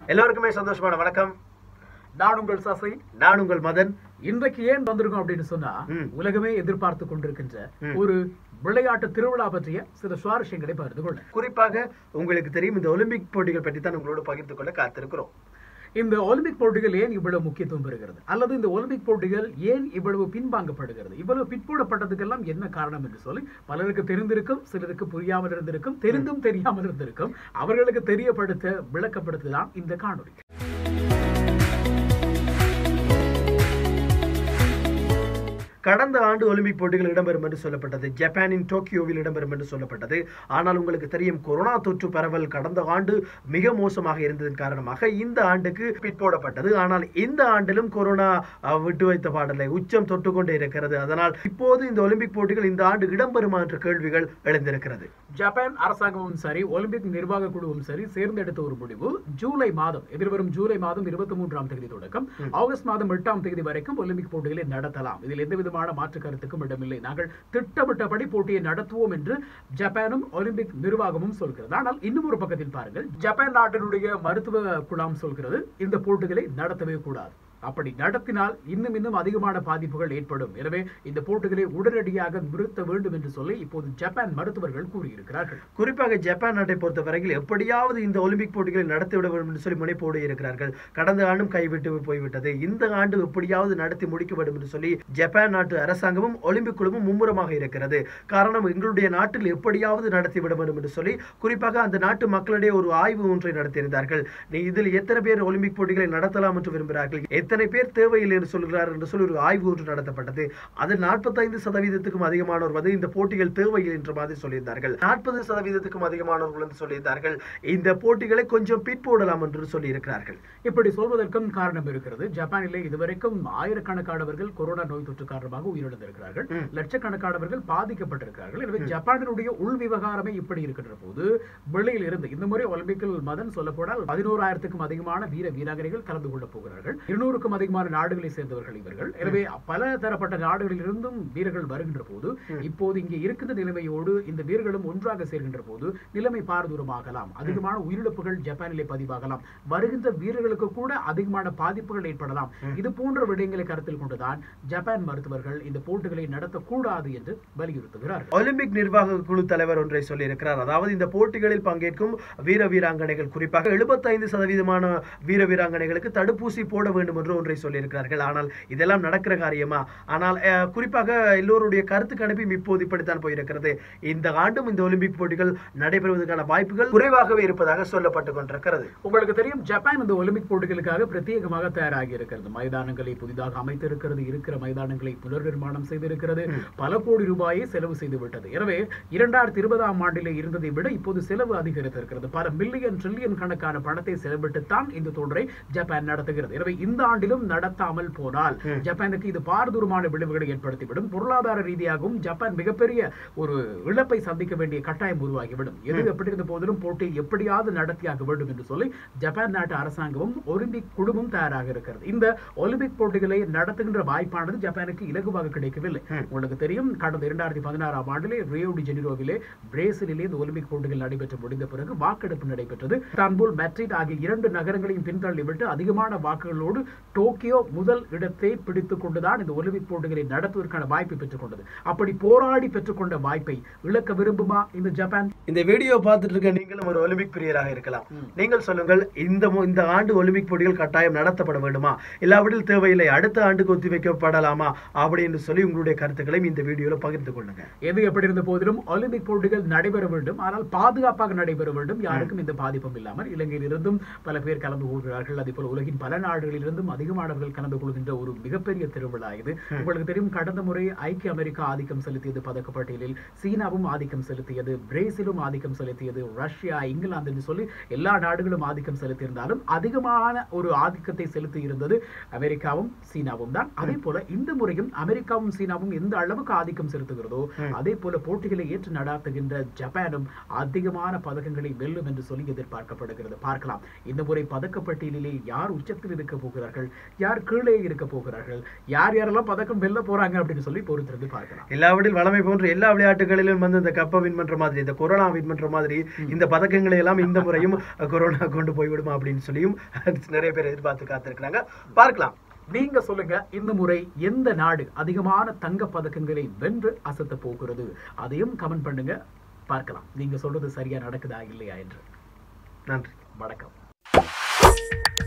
எல்லோருக்குமே சந்தோஷமான வணக்கம் நான் உங்கள் சசை நான் உங்கள் மதன் இன்றைக்கு ஏன் வந்திருக்கோம் அப்படின்னு சொன்னா ம். உலகமே எதிர்பார்த்து கொண்டிருக்கின்ற ம். ஒரு விளையாட்டு திருவிழா பற்றிய சில சுவாரஸ்யங்களை பகிர்ந்து கொள்ள குறிப்பாக உங்களுக்கு தெரியும் இந்த ஒலிம்பிக் போட்டிகள் பற்றி தான் உங்களோட பகிர்ந்து கொள்ள காத்திருக்கிறோம் இந்த ஒலிம்பிக் போட்டிகள் ஏன் இவ்வளவு முக்கியத்துவம் பெறுகிறது அல்லது இந்த ஒலிம்பிக் போட்டிகள் ஏன் இவ்வளவு பின்வாங்கப்படுகிறது இவ்வளவு பிற்போடப்பட்டதுக்கெல்லாம் என்ன காரணம் என்று சொல்லி பலருக்கு தெரிந்திருக்கும் சிலருக்கு புரியாமல் இருந்திருக்கும் தெரிந்தும் தெரியாமல் இருந்திருக்கும் அவர்களுக்கு தெரியப்படுத்த விளக்கப்படுத்துதான் இந்த காணொளி கடந்த ஆண்டு ஒலிம்பிக் போட்டிகள் இடம்பெறும் என்று சொல்லப்பட்டது ஜப்பானின் டோக்கியோவில் இடம்பெறும் என்று சொல்லப்பட்டது ஆனால் உங்களுக்கு தெரியும் கொரோனா தொற்று பரவல் கடந்த ஆண்டு மிக மோசமாக இருந்ததன் காரணமாக இந்த ஆண்டுக்கு பிற்போடப்பட்டது ஆனால் இந்த ஆண்டிலும் கொரோனா அஹ், விட்டு வைத்த பாடலை உச்சம் தொட்டு கொண்டே இருக்கிறது அதனால் இப்போது இந்த ஒலிம்பிக் போட்டிகள் இந்த ஆண்டு இடம்பெறுமா என்ற கேள்விகள் எழுந்திருக்கிறது ஜப்பான் அரசாங்கமும் சரி ஒலிம்பிக் நிர்வாக குழுவும் சரி சேர்ந்தெடுத்த ஒரு முடிவு ஜூலை மாதம் எதிர்வரும் ஜூலை மாதம் இருபத்தி மூன்றாம் தேதி தொடக்கம் ஆகஸ்ட் மாதம் எட்டாம் தேதி வரைக்கும் ஒலிம்பிக் போட்டிகளை நடத்தலாம் இதில் எந்த விதமான மாற்று கருத்துக்கும் இடமில்லை நாங்கள் திட்டமிட்டபடி போட்டியை நடத்துவோம் என்று ஜப்பானும் ஒலிம்பிக் நிர்வாகமும் சொல்கிறது ஆனால் இன்னும் ஒரு பக்கத்தில் பாருங்கள் ஜப்பான் நாட்டினுடைய மருத்துவ குழாம் சொல்கிறது இந்த போட்டிகளை நடத்தவே கூடாது அப்படி நடத்தினால் இன்னும் இன்னும் அதிகமான பாதிப்புகள் ஏற்படும் எனவே இந்த போட்டிகளை உடனடியாக நிறுத்த வேண்டும் என்று சொல்லி இப்போது ஜப்பான் மருத்துவர்கள் கூறியிருக்கிறார்கள் குறிப்பாக ஜப்பான் நாட்டை பொறுத்தவரையில் எப்படியாவது இந்த ஒலிம்பிக் போட்டிகளை நடத்திவிட வேண்டும் என்று சொல்லி முனைப்போடு இருக்கிறார்கள் கடந்த ஆண்டும் கைவிட்டு போய்விட்டது இந்த ஆண்டு எப்படியாவது நடத்தி முடிக்க வேண்டும் என்று சொல்லி ஜப்பான் நாட்டு அரசாங்கமும் ஒலிம்பிக் குழுவும் மும்முரமாக இருக்கிறது காரணம் எங்களுடைய நாட்டில் எப்படியாவது நடத்திவிட வேண்டும் என்று சொல்லி குறிப்பாக அந்த நாட்டு மக்களிடையே ஒரு ஆய்வு ஒன்றை நடத்தியிருந்தார்கள் நீ இதில் எத்தனை பேர் ஒலிம்பிக் போட்டிகளை நடத்தலாம் என்று விரும்புகிறார்கள் எத்தனை பேர் தேவையில்லை என்று சொல்கிறார் என்று சொல்லி ஒரு ஆய்வு ஒன்று நடத்தப்பட்டது அதில் நாற்பத்தைந்து சதவீதத்துக்கும் அதிகமானோர் வந்து இந்த போட்டிகள் தேவையில்லை என்ற மாதிரி சொல்லியிருந்தார்கள் நாற்பது சதவீதத்துக்கும் அதிகமானவர்கள் வந்து சொல்லியிருந்தார்கள் இந்த போட்டிகளை கொஞ்சம் பிற்போடலாம் என்று சொல்லியிருக்கிறார்கள் இப்படி சொல்வதற்கும் காரணம் இருக்கிறது ஜப்பானிலே இதுவரைக்கும் ஆயிரக்கணக்கானவர்கள் கொரோனா நோய் தொற்று காரணமாக உயிரிழந்திருக்கிறார்கள் ம். லட்சக்கணக்கானவர்கள் பாதிக்கப்பட்டிருக்கிறார்கள் எனவே ஜப்பானினுடைய உள் விவகாரமே இப்படி இருக்கின்ற போது வெளியில் இருந்து இந்த முறை ஒலிம்பிக்கில் மதன் சொல்லப்போனால் பதினோராயிரத்துக்கும் அதிகமான வீர வீராங்கனைகள் கலந்து கொள்ளப் போகிறார்கள் இருநூறுக்கும் அதிகமான நாடுகளை சேர்ந்தவர்கள் இவர்கள் எனவே பல தரப்பட்ட நாடுகளில் இருந்தும் வீரர்கள் வருகின்ற போது இப்போது இங்கே இருக்கின்ற நிலைமையோடு இந்த வீரர்களும் ஒன்றாக சேர்கின்ற போது நிலைமை பாரதூரமாகலாம் அதிகமான உயிரிழப்புகள் ஜப்பானிலே பதிவாகலாம் வருகின்ற வீரர்களுக்கு கூட அதிகமான பாதிப்புகள் ஏற்படலாம் இது போன்ற விடயங்களை கருத்தில் கொண்டுதான் ஜப்பான் மருத்துவர்கள் இந்த போட்டிகளை நடத்தக்கூடாது என்று வலியுறுத்துகிறார்கள் ஒலிம்பிக் நிர்வாக குழு தலைவர் ஒன்றை சொல்லியிருக்கிறார் அதாவது இந்த போட்டிகளில் பங்கேற்கும் வீர வீராங்கனைகள் குறிப்பாக எழுபத்தைந்து சதவீதமான வீர வீராங்கனைகளுக்கு தடுப்பூசி போட வேண்டும் என்று ஒன்றை சொல்லியிருக்கிறார்கள் ஆனால் இதெல்லாம் நடக்கிற காரியமா ஆனால் அஹ், குறிப்பாக எல்லோருடைய கருத்து கணிப்பும் இப்போது இப்படித்தான் போயிருக்கிறது இந்த ஆண்டும் இந்த ஒலிம்பிக் போட்டிகள் நடைபெறுவதற்கான வாய்ப்புகள் குறைவாகவே இருப்பதாக சொல்லப்பட்டு கொண்டிருக்கிறது உங்களுக்கு தெரியும் ஜப்பான் இந்த ஒலிம்பிக் போட்டிகளுக்காக பிரத்யேகமாக தயாராகி இருக்கிறது மைதானங்களை புதிதாக அமைத்திருக்கிறது இருக்கிற மைதானங்களை புனர் நிர்மாணம் செய்திருக்கிறது பல கோடி ரூபாயை செலவு செய்து விட்டது எனவே இரண்டாயிரத்தி இருபதாம் ஆண்டிலே இருந்ததை விட இப்போது செலவு அதிகரித்திருக்கிறது பல மில்லியன் ட்ரில்லியன் கணக்கான பணத்தை செலவிட்டுத்தான் இந்த தொடரை ஜப்பான் நடத்துகிறது எனவே இந்த ஆண்டிலும் நடத்தாமல் போனால் ஜப்பானுக்கு இது பாரதூரமான விளைவுகளை ஏற்படுத்திவிடும் பொருளாதார ரீதியாகவும் ஜப்பான் மிகப்பெரிய ஒரு இழப்பை சந்திக்க வேண்டிய கட்டாயம் உருவாகிவிடும் எது எப்படி இருந்த போதிலும் போட்டியை எப்படியாவது நடத்தியாக வேண்டும் என்று சொல்லி ஜப்பான் நாட்டு அரசாங்கமும் ஒலிம்பிக் குழுவும் தயாராக இருக்கிறது இந்த ஒலிம்பிக் போட்டிகளை நடத்துகின்ற வாய்ப்பானது ஜப்பானுக்கு இலகுவாக கிடைக்கவில்லை உங்களுக்கு தெரியும் கடந்த இரண்டாயிரத்தி பதினாறாம் ஆண்டிலே ரியோ டி ஜெனிரோவிலே பிரேசிலிலே இந்த ஒலிம்பிக் போட்டிகள் நடைபெற்று முடிந்த பிறகு வாக்கெடுப்பு நடைபெற்றது இஸ்தான்புல் மெட்ரிட் ஆகிய இரண்டு நகரங்களையும் பின்தள்ளிவிட்டு அதிகமான வாக்குகளோடு டோக்கியோ முதல் இடத்தை பிடித்துக் கொண்டுதான் இந்த ஒலிம்பிக் போட்டிகளை நடத்துவதற்கான வாய்ப்பை பெற்றுக் கொண்டது அப்படி போராடி பெற்றுக்கொண்ட வாய்ப்பை இழக்க விரும்புமா இந்த ஜப்பான் இந்த வீடியோ பார்த்துட்டு இருக்க நீங்களும் ஒரு ஒலிம்பிக் பிரியராக இருக்கலாம் நீங்கள் சொல்லுங்கள் இந்த மு- இந்த ஆண்டு ஒலிம்பிக் போட்டிகள் கட்டாயம் நடத்தப்பட வேண்டுமா இல்லாவிடில் தேவையில்லை அடுத்த ஆண்டுக்கு ஒத்திவைக்கப்படலாமா அப்படின்னு சொல்லி உங்களுடைய கருத்துக்களையும் இந்த வீடியோல பகிர்ந்து கொள்ளுங்க எது எப்படி இருந்த போதிலும் ஒலிம்பிக் போட்டிகள் நடைபெற வேண்டும் ஆனால் பாதுகாப்பாக நடைபெற வேண்டும் யாருக்கும் எந்த பாதிப்பும் இல்லாமல் இலங்கையில் இருந்தும் பல பேர் கலந்து கொள்கிறார்கள் அதே போல உலகின் பல நாடுகளில் இருந்தும் அதிகமானவர்கள் கலந்து கொள்கின்ற ஒரு மிகப்பெரிய திருவிழா இது உங்களுக்கு தெரியும் கடந்த முறை ஐக்கிய அமெரிக்கா ஆதிக்கம் செலுத்தியது பதக்கப்பட்டியலில் சீனாவும் ஆதிக்கம் செலுத்தியது பிரேசிலும் ஆதிக்கம் செலுத்தியது ரஷ்யா இங்கிலாந்து என்று சொல்லி எல்லா நாடுகளும் ஆதிக்கம் செலுத்தியிருந்தாலும் அதிகமான ஒரு ஆதிக்கத்தை செலுத்தி இருந்தது அமெரிக்காவும் சீனாவும் தான் அதே போல இந்த முறையும் அமெரிக்காவும் சீனாவும் எந்த அளவுக்கு ஆதிக்கம் செலுத்துகிறதோ அதே போல போட்டிகளை ஏற்று நடாத்துகின்ற ஜப்பானும் அதிகமான பதக்கங்களை வெல்லும் என்று சொல்லி எதிர்பார்க்கப்படுகிறது பார்க்கலாம் இந்த முறை பதக்கப்பட்டியலிலே யார் உச்சத்தில் இருக்க போகிறார்கள் போகிறார்கள் யார் கீழே இருக்க போகிறார்கள் யார் யாரெல்லாம் பதக்கம் வெல்ல போறாங்க அப்படின்னு சொல்லி பொறுத்திருந்து பார்க்கலாம் எல்லாவற்றில் வளமை போன்ற எல்லா விளையாட்டுகளிலும் வந்து இந்த கப்பை வின் பண்ற மாதிரி இந்த கொரோனா வின் பண்ற மாதிரி இந்த பதக்கங்களை எல்லாம் இந்த முறையும் கொரோனா கொண்டு போய்விடுமா அப்படின்னு சொல்லியும் நிறைய பேர் எதிர்பார்த்து காத்திருக்கிறாங்க பார்க்கலாம் நீங்க சொல்லுங்க இந்த முறை எந்த நாடு அதிகமான தங்க பதக்கங்களை வென்று அசத்த போகிறது அதையும் கமெண்ட் பண்ணுங்க பார்க்கலாம் நீங்க சொல்றது சரியா நடக்குதா இல்லையா என்று நன்றி வணக்கம்